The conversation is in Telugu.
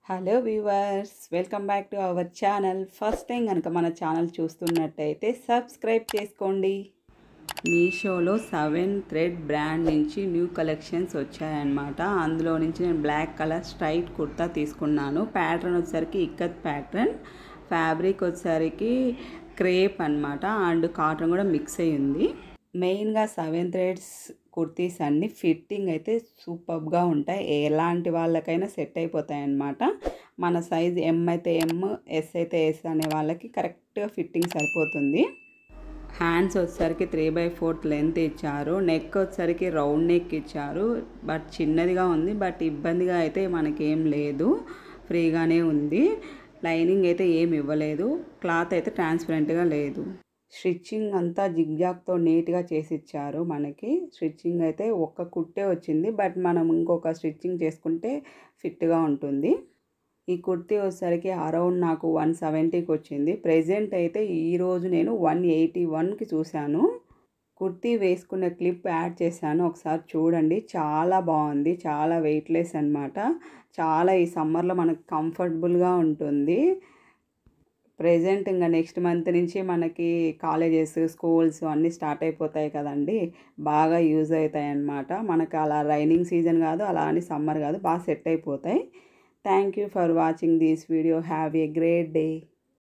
hello viewers welcome back to our channel first time కనుక మన ఛానల్ చూస్తున్నట్టయితే సబ్స్క్రైబ్ చేసుకోండి మీషోలో సెవెన్ థ్రెడ్ బ్రాండ్ నుంచి న్యూ కలెక్షన్స్ వచ్చాయన్నమాట అందులో నుంచి నేను బ్లాక్ కలర్ స్ట్రైట్ కుర్తా తీసుకున్నాను ప్యాటర్న్ వచ్చేసరికి ఇక్కత్ ప్యాటర్న్ ఫ్యాబ్రిక్ వచ్చేసరికి క్రేప్ అన్నమాట అండ్ కాటన్ కూడా మిక్స్ అయ్యి ఉంది మెయిన్గా సెవెన్ థ్రెడ్స్ కుర్తీస్ అన్ని ఫిట్టింగ్ అయితే సూపర్గా ఉంటాయి ఎలాంటి వాళ్ళకైనా సెట్ అయిపోతాయి అన్నమాట మన సైజ్ ఎం అయితే ఎం ఎస్ అయితే ఎస్ అనే వాళ్ళకి కరెక్ట్గా ఫిట్టింగ్ సరిపోతుంది హ్యాండ్స్ వచ్చేసరికి త్రీ బై ఫోర్త్ లెంత్ ఇచ్చారు నెక్ వచ్చేసరికి రౌండ్ నెక్ ఇచ్చారు బట్ చిన్నదిగా ఉంది బట్ ఇబ్బందిగా అయితే మనకేం లేదు ఫ్రీగానే ఉంది లైనింగ్ అయితే ఏం ఇవ్వలేదు క్లాత్ అయితే ట్రాన్స్పరెంట్గా లేదు స్టిచ్చింగ్ అంతా జిగ్జాగ్తో నీట్గా చేసి ఇచ్చారు మనకి స్టిచ్చింగ్ అయితే ఒక్క కుట్టే వచ్చింది బట్ మనం ఇంకొక స్టిచ్చింగ్ చేసుకుంటే ఫిట్గా ఉంటుంది ఈ కుర్తీ వచ్చేసరికి అరౌండ్ నాకు వన్ సెవెంటీకి వచ్చింది ప్రెజెంట్ అయితే ఈరోజు నేను వన్ ఎయిటీ వన్కి చూశాను కుర్తీ వేసుకున్న క్లిప్ యాడ్ చేశాను ఒకసారి చూడండి చాలా బాగుంది చాలా వెయిట్లెస్ అనమాట చాలా ఈ సమ్మర్లో మనకు కంఫర్టబుల్గా ఉంటుంది ప్రజెంట్ ఇంకా నెక్స్ట్ మంత్ నుంచి మనకి కాలేజెస్ స్కూల్స్ అన్నీ స్టార్ట్ అయిపోతాయి కదండి బాగా యూజ్ అవుతాయి అన్నమాట మనకు అలా రైనింగ్ సీజన్ కాదు అలా అని సమ్మర్ కాదు బాగా సెట్ అయిపోతాయి thank you for watching this video have a great day